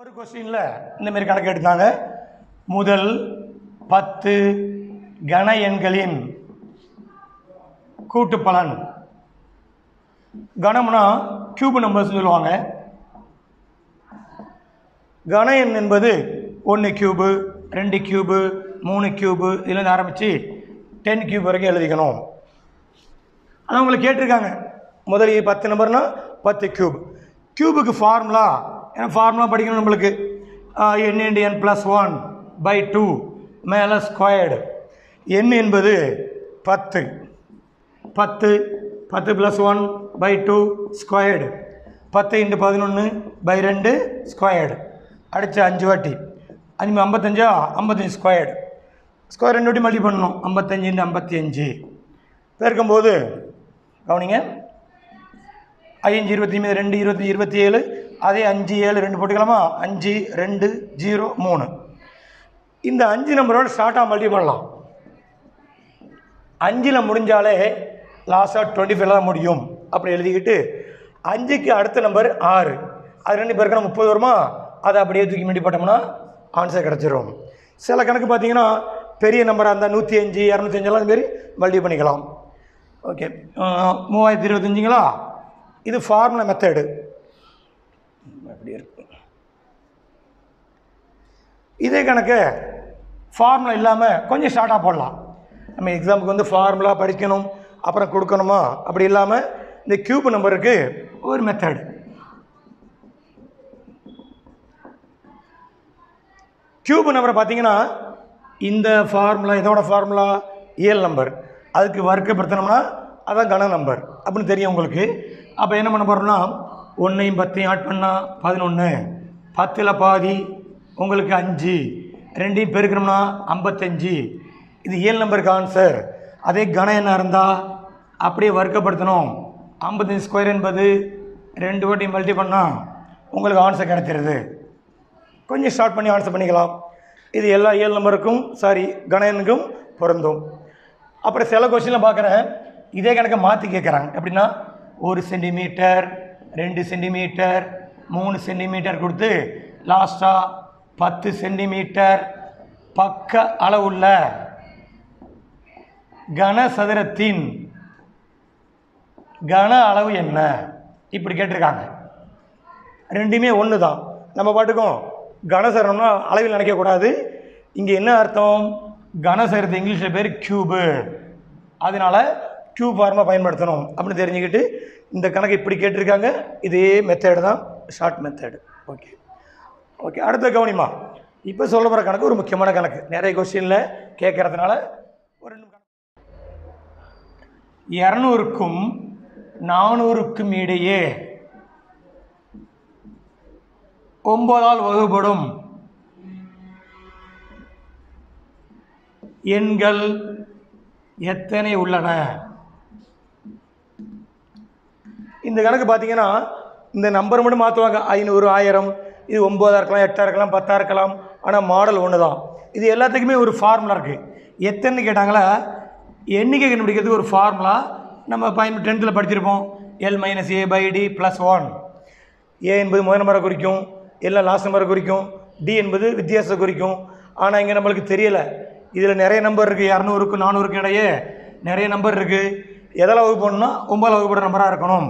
ஒரு கொஸ்டினில் இந்த மாதிரி கணக்கு எடுத்தாங்க முதல் பத்து கன எண்களின் கூட்டுப்பலன் கணம்னா கியூப் நம்பர்ஸ் சொல்லுவாங்க கன எண் என்பது ஒன்று கியூபு ரெண்டு கியூபு மூணு கியூபு இதுலேருந்து ஆரம்பித்து டென் கியூப் வரைக்கும் எழுதிக்கணும் ஆனால் உங்களை கேட்டிருக்காங்க முதல் பத்து நம்பர்னா பத்து கியூப் கியூபுக்கு ஃபார்முலா ஏன்னா ஃபார்முலா படிக்கணும் நம்மளுக்கு n into n plus one by two மேலே ஸ்கொயர்டு என் என்பது பத்து பத்து பத்து plus one by two squared பத்து இன்ட்டு பதினொன்று பை ரெண்டு ஸ்கொயர்டு அடித்த அஞ்சு வாட்டி அஞ்சு ஐம்பத்தஞ்சா ஐம்பத்தஞ்சு ஸ்கொயர்டு ஸ்கொயர் ரெண்டு வாட்டி மல்டி பண்ணணும் ஐம்பத்தஞ்சு இன்ட்டு ஐம்பத்தி அஞ்சு பெருக்கும்போது கவனிங்க ஐந்து இருபத்தி மூணு ரெண்டு இருபத்தி இருபத்தி ஏழு அதே அஞ்சு ஏழு ரெண்டு போட்டுக்கலாமா அஞ்சு ரெண்டு ஜீரோ மூணு இந்த அஞ்சு நம்பரோட ஷார்ட்டாக மல்டி பண்ணலாம் அஞ்சில் முடிஞ்சாலே லாஸ்ட்டாக டுவெண்ட்டி ஃபைவ்ல தான் முடியும் அப்படி எழுதிக்கிட்டு அஞ்சுக்கு அடுத்த நம்பர் ஆறு அது ரெண்டு பேருக்கு முப்பது வருமா அதை அப்படியே தூக்கி முடி போட்டோம்னா ஆன்சர் கிடச்சிரும் சில கணக்கு பார்த்தீங்கன்னா பெரிய நம்பராக இருந்தால் நூற்றி அஞ்சு இரநூத்தி அஞ்செல்லாம் மாரி மல்டி பண்ணிக்கலாம் ஓகே மூவாயிரத்தி இருபத்தஞ்சுங்களா இது ஃபார்முலா மெத்தடு அப்படி இருக்கு இதே கணக்கு ஃபார்முலா இல்லாமல் கொஞ்சம் ஷார்ட்டாக போடலாம் நம்ம எக்ஸாமுக்கு வந்து ஃபார்முலா படிக்கணும் அப்புறம் கொடுக்கணுமா அப்படி இல்லாமல் இந்த கியூப் நம்பருக்கு ஒரு மெத்தட் கியூப் நம்பரை பார்த்தீங்கன்னா இந்த ஃபார்முலா இதோட ஃபார்முலா இயல் நம்பர் அதுக்கு வர்க்கப்படுத்தினோம்னா அதான் கன நம்பர் அப்படின்னு தெரியும் உங்களுக்கு அப்போ என்ன பண்ண போகிறோம்னா ஒன்றையும் பத்தையும் ஆட் பண்ணால் பதினொன்று பத்தில் பாதி உங்களுக்கு அஞ்சு ரெண்டையும் பெருக்கணும்னா ஐம்பத்தஞ்சு இது இயல் நம்பருக்கு ஆன்சர் அதே கன எண்ணாக இருந்தால் அப்படியே வர்க்கப்படுத்தணும் ஐம்பத்தஞ்சு ஸ்கொயர் என்பது ரெண்டு வாட்டி மல்டி பண்ணால் உங்களுக்கு ஆன்சர் கிடைச்சிருது கொஞ்சம் ஸ்டார்ட் பண்ணி ஆன்சர் பண்ணிக்கலாம் இது எல்லா இயல் நம்பருக்கும் சாரி கணனுக்கும் பொருந்தும் அப்புறம் சில கொஸ்டினில் பார்க்குறேன் இதே கணக்கை மாற்றி கேட்குறாங்க எப்படின்னா ஒரு சென்டிமீட்டர் ரெண்டு சென்டிமீட்டர் மூணு சென்டிமீட்டர் கொடுத்து லாஸ்ட்டாக பத்து சென்டிமீட்டர் பக்க அளவுள்ள கனசதுரத்தின் கன அளவு என்ன இப்படி கேட்டிருக்காங்க ரெண்டுமே ஒன்று தான் நம்ம பாட்டுக்கும் கனசரம்னா அளவில் நினைக்கக்கூடாது இங்கே என்ன அர்த்தம் கனசரத்து இங்கிலீஷில் பேர் க்யூபு அதனால க்யூப் ஃபார்மாக பயன்படுத்தணும் அப்படின்னு தெரிஞ்சுக்கிட்டு இந்த கணக்கு இப்படி கேட்டிருக்காங்க இதே மெத்தேடு தான் ஷார்ட் மெத்தேடு ஓகே ஓகே அடுத்த கவனிமா இப்போ சொல்ல போகிற கணக்கு ஒரு முக்கியமான கணக்கு நிறைய கொஸ்டினில் கேட்கறதுனால ஒரு ரெண்டு கணக்கு இரநூறுக்கும் நானூறுக்கும் இடையே ஒன்பதால் வகுப்படும் எண்கள் எத்தனை உள்ளன இந்த கணக்கு பார்த்தீங்கன்னா இந்த நம்பர் மட்டும் மாற்றுவாங்க ஐநூறு ஆயிரம் இது ஒம்பதாக இருக்கலாம் எட்டாக இருக்கலாம் பத்தாக இருக்கலாம் ஆனால் மாடல் ஒன்று தான் இது எல்லாத்துக்குமே ஒரு ஃபார்முலா இருக்குது எத்தனை கேட்டாங்களா எண்ணிக்கை கண்டுபிடிக்கிறதுக்கு ஒரு ஃபார்முலா நம்ம பயன் டென்த்தில் படிச்சிருப்போம் l minus a by d plus one a என்பது முதல் நம்பரை குறிக்கும் எல்லாம் லாஸ்ட் நம்பரை குறிக்கும் டி என்பது வித்தியாசத்தை குறிக்கும் ஆனால் இங்கே நம்மளுக்கு தெரியலை இதில் நிறைய நம்பர் இருக்குது இரநூறுக்கும் நானூறுக்கும் இடையே நிறைய நம்பர் இருக்குது எதில் வகுப்பு பண்ணணும்னா ஒன்பதில் வகுப்படுற நம்பராக இருக்கணும்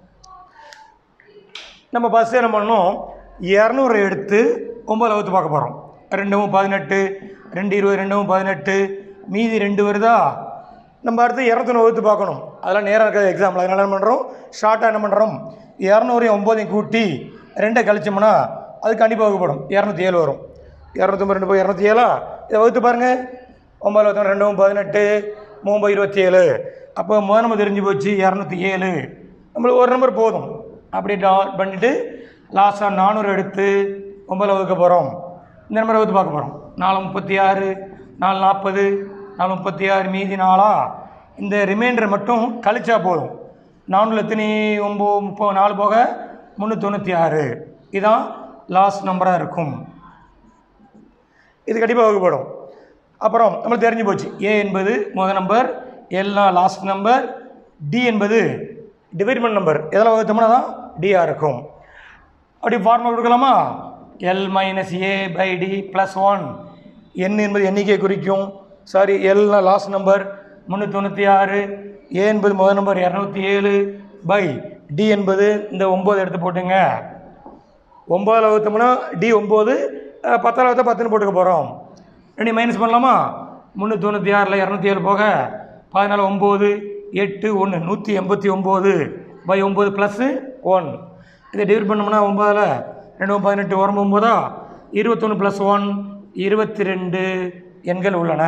நம்ம ஃபஸ்ட்டு என்ன பண்ணணும் இரநூறு எடுத்து ஒம்பதில் வகுத்து பார்க்க போகிறோம் ரெண்டும் பதினெட்டு ரெண்டு இருபது ரெண்டும் பதினெட்டு மீதி ரெண்டு வருதா நம்ம அடுத்து இரநூத்தொன்று வகுத்து பார்க்கணும் அதெல்லாம் நேரம் இருக்காது எக்ஸாம்பிள் அதனால என்ன பண்ணுறோம் ஷார்ட்டாக என்ன பண்ணுறோம் இரநூறையும் ஒம்போதையும் கூட்டி ரெண்டை கழிச்சோம்னா அது கண்டிப்பாக வகுப்படும் இரநூத்தி ஏழு வரும் இரநூத்தொம்பது ரெண்டு போய் இரநூத்தி ஏழா இதை வகுத்து பாருங்கள் ஒம்பது இருபத்தொன்று ரெண்டும் பதினெட்டு மூம்பது இருபத்தி ஏழு அப்போ முதல் நம்பர் தெரிஞ்சு போச்சு இரநூத்தி ஏழு நம்மளுக்கு ஒரு நம்பர் போதும் அப்படி டாட் பண்ணிவிட்டு லாஸ்ட்டாக நானூறு எடுத்து ஒம்பதில் வகுக்க போகிறோம் இந்த நம்பரை வகுத்து பார்க்க போகிறோம் நாலு முப்பத்தி ஆறு நாலு நாற்பது நாலு முப்பத்தி ஆறு மீதி நாளா இந்த ரிமைண்டர் மட்டும் கழிச்சா போதும் நானூறு எத்தனை ஒம்பது முப்பது நாலு போக முந்நூற்றி ஆறு இதுதான் லாஸ்ட் நம்பராக இருக்கும் இது கண்டிப்பாக வகுப்படும் அப்புறம் நம்மளுக்கு தெரிஞ்சு போச்சு ஏ என்பது முதல் நம்பர் எல்லாம் லாஸ்ட் நம்பர் டி என்பது டிவைட்மெண்ட் நம்பர் எதில் வகுத்தோம்னா தான் டிஆர் இருக்கும் அப்படி ஃபார்முலா கொடுக்கலாமா l minus a by d plus one n என்பது எண்ணிக்கை குறிக்கும் சாரி எல்னா லாஸ்ட் நம்பர் முந்நூற்றி தொண்ணூற்றி ஆறு ஏ என்பது முதல் நம்பர் இரநூத்தி ஏழு பை டி என்பது இந்த ஒம்பது எடுத்து போட்டுங்க ஒம்பதில் வகுத்தோம்னா டி ஒம்பது பத்தால் வகுத்தா பத்துன்னு போட்டுக்க போகிறோம் ரெண்டு மைனஸ் பண்ணலாமா முந்நூற்றி தொண்ணூற்றி ஆறில் இரநூத்தி ஏழு போக பதினாலு ஒம்பது எட்டு ஒன்று நூற்றி எண்பத்தி ஒம்பது பை ஒம்பது ப்ளஸ்ஸு ஒன் இதை டிவைட் பண்ணோம்னா ஒம்பதில் ரெண்டு பதினெட்டு உரம் ஒம்பதா இருபத்தொன்று ப்ளஸ் ஒன் இருபத்தி ரெண்டு எண்கள் உள்ளன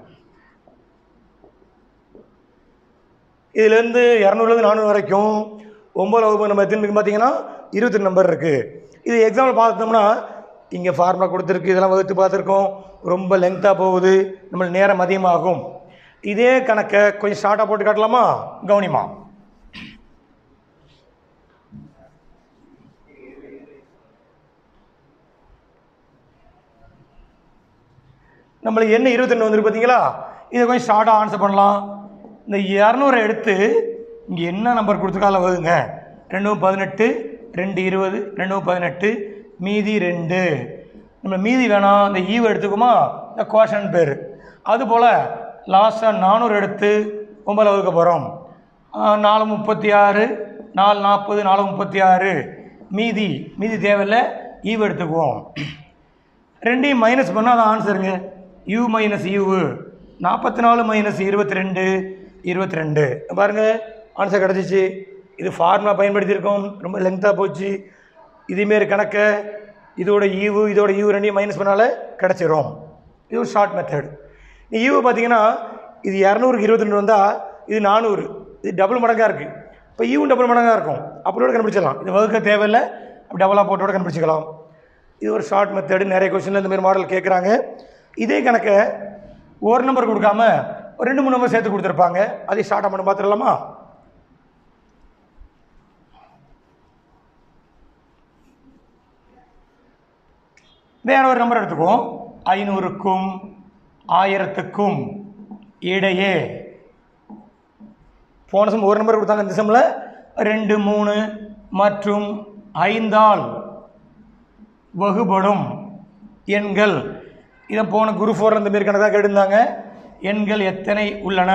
இதுலேருந்து இரநூறுலேருந்து நானூறு வரைக்கும் ஒம்பது வகுப்பு நம்ம எத்தனை இருக்குன்னு பார்த்தீங்கன்னா இருபத்தி நம்பர் இருக்குது இது எக்ஸாம்பிள் பார்த்தோம்னா இங்கே ஃபார்முலா கொடுத்துருக்கு இதெல்லாம் வகுத்து பார்த்துருக்கோம் ரொம்ப லெங்க்த்தாக போகுது நம்மளுக்கு நேரம் அதிகமாகும் இதே கணக்கை கொஞ்சம் ஷார்ட்டாக போட்டு காட்டலாமா கவனிமா நம்மளுக்கு என்ன இருபத்தெண்டு வந்துருக்கு பார்த்தீங்களா இதை கொஞ்சம் ஷார்ட்டாக ஆன்சர் பண்ணலாம் இந்த இரநூறை எடுத்து இங்கே என்ன நம்பர் கொடுத்துருக்கா அதில் வருதுங்க ரெண்டும் பதினெட்டு ரெண்டு இருபது ரெண்டும் பதினெட்டு மீதி ரெண்டு நம்ம மீதி வேணாம் இந்த ஈவு எடுத்துக்குமா இந்த கோஷன் பேர் அதுபோல் லாஸ்ட்டாக நானூறு எடுத்து ஒம்பதில் வகுக்க போகிறோம் நாலு முப்பத்தி ஆறு நாலு நாற்பது நாலு முப்பத்தி ஆறு மீதி மீதி தேவையில்லை ஈவு எடுத்துக்குவோம் ரெண்டையும் மைனஸ் பண்ணால் அது ஆன்சருங்க யூ மைனஸ் யூவு நாற்பத்தி நாலு மைனஸ் இருபத்தி ரெண்டு இருபத்தி ரெண்டு பாருங்க ஆன்சர் கிடச்சிச்சு இது ஃபார்முலா பயன்படுத்தியிருக்கோம் ரொம்ப லென்த்தாக போச்சு இதேமாரி கணக்கை இதோட ஈவு இதோட ஈவு ரெண்டையும் மைனஸ் பண்ணால கிடச்சிரும் இது ஒரு ஷார்ட் மெத்தட் ஈவு பார்த்தீங்கன்னா இது இரநூறுக்கு இருபத்தி ரெண்டு வந்தால் இது நானூறு இது டபுள் மடங்காக இருக்குது இப்போ ஈவும் டபுள் மடங்காக இருக்கும் அப்படியோட கண்டுபிடிச்சிடலாம் இது வகுக்க தேவையில்லை அப்படி டபுளாக போட்டோட கண்டுபிடிச்சிக்கலாம் இது ஒரு ஷார்ட் மெத்தடு நிறைய கொஸ்டினில் இந்த மாதிரி மாடல் கேட்குறாங்க இதே கணக்கை ஒரு நம்பர் கொடுக்காம ஒரு ரெண்டு மூணு நம்பர் சேர்த்து கொடுத்துருப்பாங்க அதை ஷார்ட்டாக பண்ணி பார்த்துடலாமா வேற ஒரு நம்பர் எடுத்துக்குவோம் ஐநூறுக்கும் ஆயிரத்துக்கும் இடையே போன சம் ஒரு நம்பர் கொடுத்தாங்க இந்த சம்மில் ரெண்டு மூணு மற்றும் ஐந்தால் வகுபடும் எண்கள் இதை போன குரு ஃபோர் அந்த மாரி கணக்காக கேட்டிருந்தாங்க எண்கள் எத்தனை உள்ளன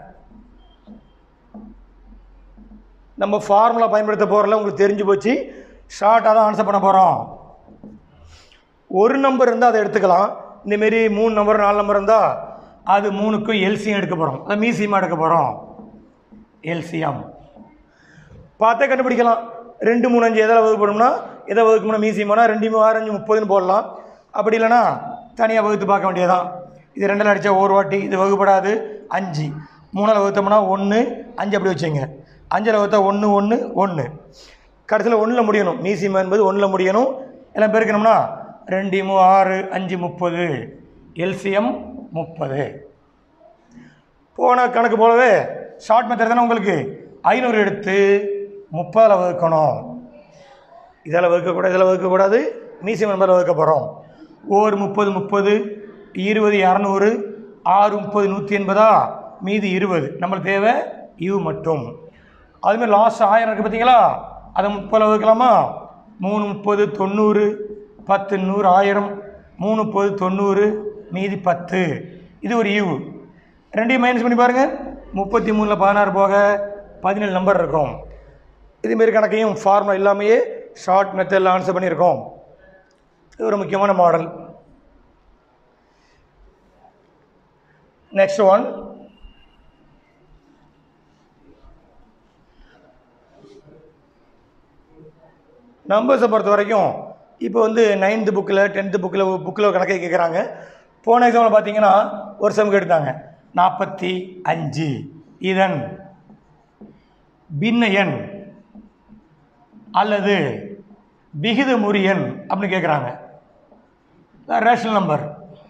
நம்ம ஃபார்முலா பயன்படுத்த போகிறல உங்களுக்கு தெரிஞ்சு போச்சு ஷார்ட்டாக தான் ஆன்சர் பண்ண போகிறோம் ஒரு நம்பர் இருந்தால் அதை எடுத்துக்கலாம் இந்தமாரி மூணு நம்பர் நாலு நம்பர் இருந்தால் அது மூணுக்கும் எல்சியம் எடுக்க போகிறோம் அது மீசியமாக எடுக்க போகிறோம் எல்சியம் பார்த்தே கண்டுபிடிக்கலாம் ரெண்டு மூணு அஞ்சு எதில் வகுப்படும்னா எதை வகுக்கணும்னா மீசியமானா ரெண்டு மூணு ஆறு அஞ்சு முப்பதுன்னு போடலாம் அப்படி இல்லைன்னா தனியாக வகுத்து பார்க்க வேண்டியதான் இது ரெண்டில் அடித்தா ஒரு வாட்டி இது வகுப்படாது அஞ்சு மூணில் வகுத்தோம்னா ஒன்று அஞ்சு அப்படி வச்சுங்க அஞ்சில் வகுத்தா ஒன்று ஒன்று ஒன்று கடைசியில் ஒன்றில் முடியணும் மீசியம் என்பது ஒன்றில் முடியணும் எல்லாம் பெருக்கணும்னா ரெண்டு மூ ஆறு அஞ்சு முப்பது எல்சிஎம் முப்பது போன கணக்கு போலவே ஷார்ட் மெத்தட் தானே உங்களுக்கு ஐநூறு எடுத்து முப்பதில் வகுக்கணும் இதில் வகுக்கக்கூடாது இதில் வகுக்கக்கூடாது மீசியம் நம்பரில் வகுக்க போகிறோம் ஓர் முப்பது முப்பது இருபது இரநூறு ஆறு முப்பது நூற்றி எண்பதா மீதி இருபது நம்மளுக்கு தேவை யூ மட்டும் அதுமாதிரி லாஸ்ட் ஆயிரம் இருக்குது பார்த்தீங்களா அதை முப்பதில் வகுக்கலாமா மூணு முப்பது தொண்ணூறு பத்து நூறு ஆயிரம் மூணு முப்பது தொண்ணூறு மீதி பத்து இது ஒரு ஈவு ரெண்டையும் மைனஸ் பண்ணி பாருங்கள் முப்பத்தி மூணில் பதினாறு போக பதினேழு நம்பர் இருக்கும் இதுமாரி கணக்கையும் ஃபார்முலா இல்லாமையே ஷார்ட் மெத்தடில் ஆன்சர் பண்ணியிருக்கோம் இது ஒரு முக்கியமான மாடல் நெக்ஸ்ட் ஒன் நம்பர்ஸை பொறுத்த வரைக்கும் இப்போ வந்து நைன்த்து புக்கில் டென்த்து புக்கில் புக்கில் கணக்கை கேட்குறாங்க போன எக்ஸாமில் பார்த்தீங்கன்னா ஒரு சம் கேட்டாங்க நாற்பத்தி அஞ்சு இதன் பின்ன எண் அல்லது விகிதமுறி எண் அப்படின்னு கேட்குறாங்க ரேஷனல் நம்பர்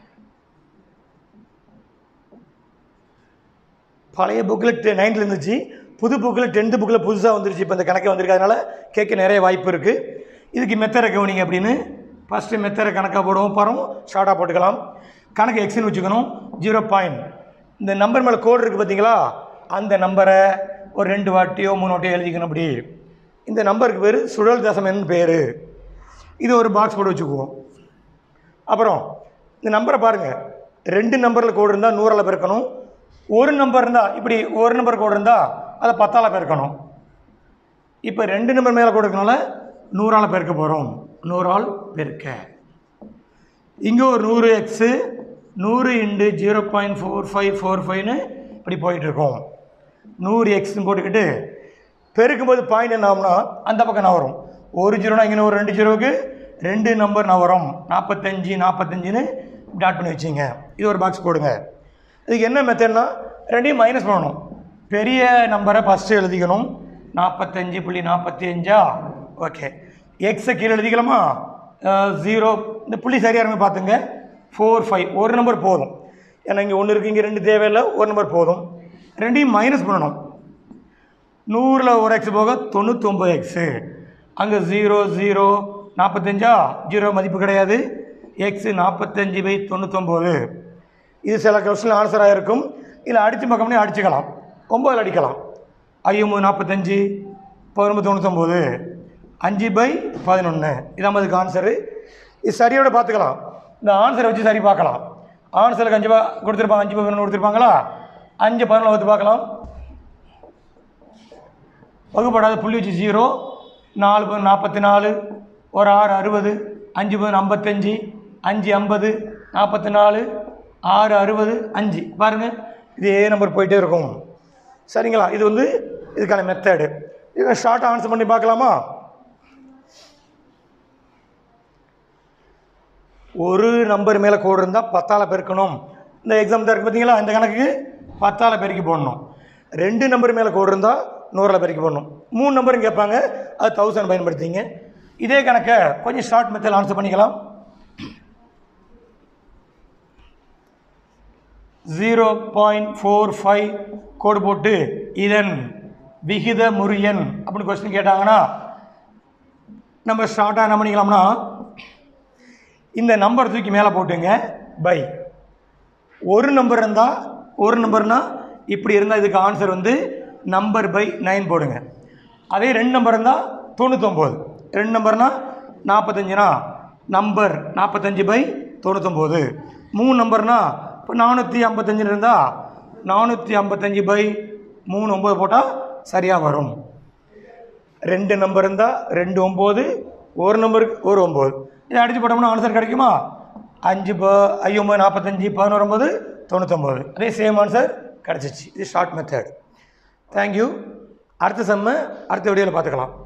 பழைய புக்கில் நைன்த்தில் இருந்துச்சு புது புக்கில் டென்த்து புக்கில் புதுசாக வந்துருச்சு இப்போ இந்த கணக்கே வந்திருக்கு அதனால் கேட்க நிறைய வாய்ப்பு இருக்குது இதுக்கு மெத்தரை கவனிங்க அப்படின்னு ஃபஸ்ட்டு மெத்தரை கணக்காக போடுவோம் பரம் ஷார்ட்டாக போட்டுக்கலாம் கணக்கு எக்ஸ்னு வச்சுக்கணும் ஜீரோ பாயிண்ட் இந்த நம்பர் மேலே கோடு இருக்குது பார்த்தீங்களா அந்த நம்பரை ஒரு ரெண்டு வாட்டியோ மூணு வாட்டியோ எழுதிக்கணும் அப்படி இந்த நம்பருக்கு பேர் சுழல் தசமன் பேர் இது ஒரு பாக்ஸ் போட்டு வச்சுக்குவோம் அப்புறம் இந்த நம்பரை பாருங்கள் ரெண்டு நம்பரில் கோடு இருந்தால் நூறால் பெருக்கணும் ஒரு நம்பர் இருந்தால் இப்படி ஒரு நம்பர் கோடு இருந்தால் அதை பத்தால் பெருக்கணும் இப்போ ரெண்டு நம்பர் மேலே கோடு இருக்கனால நூறால் பெருக்க போகிறோம் நூறால் பெருக்க இங்கே ஒரு நூறு எக்ஸு நூறு into zero point four five four ஃபைவ்னு இப்படி போயிட்டுருக்கோம் நூறு எக்ஸ்னு போட்டுக்கிட்டு பெருக்கும்போது பாயிண்ட் என்ன ஆகும்னா அந்த பக்கம் நான் வரும் ஒரு ஜீரோனா இங்கே ஒரு ரெண்டு ஜீரோவுக்கு ரெண்டு நம்பர் நான் வரும் நாற்பத்தஞ்சு நாற்பத்தஞ்சுன்னு டாட் பண்ணி வச்சிங்க இது ஒரு பாக்ஸ் போடுங்க இதுக்கு என்ன மெத்தட்னா ரெண்டையும் மைனஸ் பண்ணணும் பெரிய நம்பரை ஃபஸ்ட்டு எழுதிக்கணும் நாற்பத்தஞ்சு புள்ளி நாற்பத்தி அஞ்சா ஓகே எக்ஸை கீழே எழுதிக்கலாமா ஜீரோ இந்த புள்ளி சரியாக இருங்க பார்த்துங்க ஃபோர் ஃபைவ் ஒரு நம்பர் போதும் ஏன்னா இங்கே ஒன்று இருக்குது இங்கே ரெண்டு தேவையில்லை ஒரு நம்பர் போதும் ரெண்டையும் மைனஸ் பண்ணணும் நூறில் ஒரு எக்ஸ் போக தொண்ணூத்தொம்பது எக்ஸு அங்கே ஜீரோ ஜீரோ நாற்பத்தஞ்சா ஜீரோ மதிப்பு கிடையாது எக்ஸு நாற்பத்தஞ்சு பை தொண்ணூத்தொம்பது இது சில கொஸ்டின் ஆன்சராக இருக்கும் இதில் அடித்து பக்கம்னே அடிச்சுக்கலாம் ஒம்பதில் அடிக்கலாம் ஐம்பது நாற்பத்தஞ்சு பதினொம்பது தொண்ணூத்தொம்பது அஞ்சு பை பதினொன்று இதான் அதுக்கு ஆன்சரு இது சரியோட பார்த்துக்கலாம் இந்த ஆன்சரை வச்சு சரி பார்க்கலாம் ஆன்சருக்கு அஞ்சு பா கொடுத்துருப்பாங்க அஞ்சு பதினொன்று கொடுத்துருப்பாங்களா அஞ்சு பதினொன்று வச்சு பார்க்கலாம் வகுப்படாத புள்ளி வச்சு ஜீரோ நாலு பது நாற்பத்தி நாலு ஒரு ஆறு அறுபது அஞ்சு பது ஐம்பத்தஞ்சு அஞ்சு ஐம்பது நாற்பத்தி நாலு ஆறு அறுபது அஞ்சு பாருங்கள் இதே நம்பர் போயிட்டே இருக்கும் சரிங்களா இது வந்து இதுக்கான மெத்தடு இதை ஷார்ட்டாக ஆன்சர் பண்ணி பார்க்கலாமா ஒரு நம்பர் மேலே கோடு இருந்தால் பத்தால் பெருக்கணும் இந்த எக்ஸாம் தான் இருக்குது பார்த்தீங்களா இந்த கணக்குக்கு பத்தால் பெருக்கி போடணும் ரெண்டு நம்பர் மேலே கோடு இருந்தால் நூறில் பெருக்கி போடணும் மூணு நம்பரும் கேட்பாங்க அது தௌசண்ட் பயன்படுத்திங்க இதே கணக்கை கொஞ்சம் ஷார்ட் மெத்தட் ஆன்சர் பண்ணிக்கலாம் ஜீரோ பாயிண்ட் ஃபோர் ஃபைவ் கோடு போட்டு இதன் விகித முறியன் அப்படின்னு கொஸ்டின் கேட்டாங்கன்னா நம்ம ஷார்ட்டாக என்ன பண்ணிக்கலாம்னா இந்த நம்பர் தூக்கி மேலே போட்டுங்க பை ஒரு நம்பர் இருந்தால் ஒரு நம்பர்னால் இப்படி இருந்தால் இதுக்கு ஆன்சர் வந்து நம்பர் பை நைன் போடுங்க அதே ரெண்டு நம்பர் இருந்தால் தொண்ணூத்தொம்பது ரெண்டு நம்பர்னால் நாற்பத்தஞ்சுனா நம்பர் நாற்பத்தஞ்சு பை தொண்ணூத்தொம்பது மூணு நம்பர்னா இப்போ நானூற்றி ஐம்பத்தஞ்சுன்னு இருந்தால் நானூற்றி ஐம்பத்தஞ்சு பை மூணு ஒம்பது போட்டால் சரியாக வரும் ரெண்டு நம்பர் இருந்தால் ரெண்டு ஒம்பது ஒரு நம்பருக்கு ஒரு ஒம்பது இதை அடித்து போட்டோம்னா ஆன்சர் கிடைக்குமா அஞ்சு ப ஐம்பது நாற்பத்தஞ்சு பதினோரு ஒம்பது தொண்ணூத்தொம்பது அதே சேம் ஆன்சர் கிடச்சிச்சு இது ஷார்ட் மெத்தட் தேங்க்யூ அடுத்த செம்ம அடுத்த வீடியோவில் பார்த்துக்கலாம்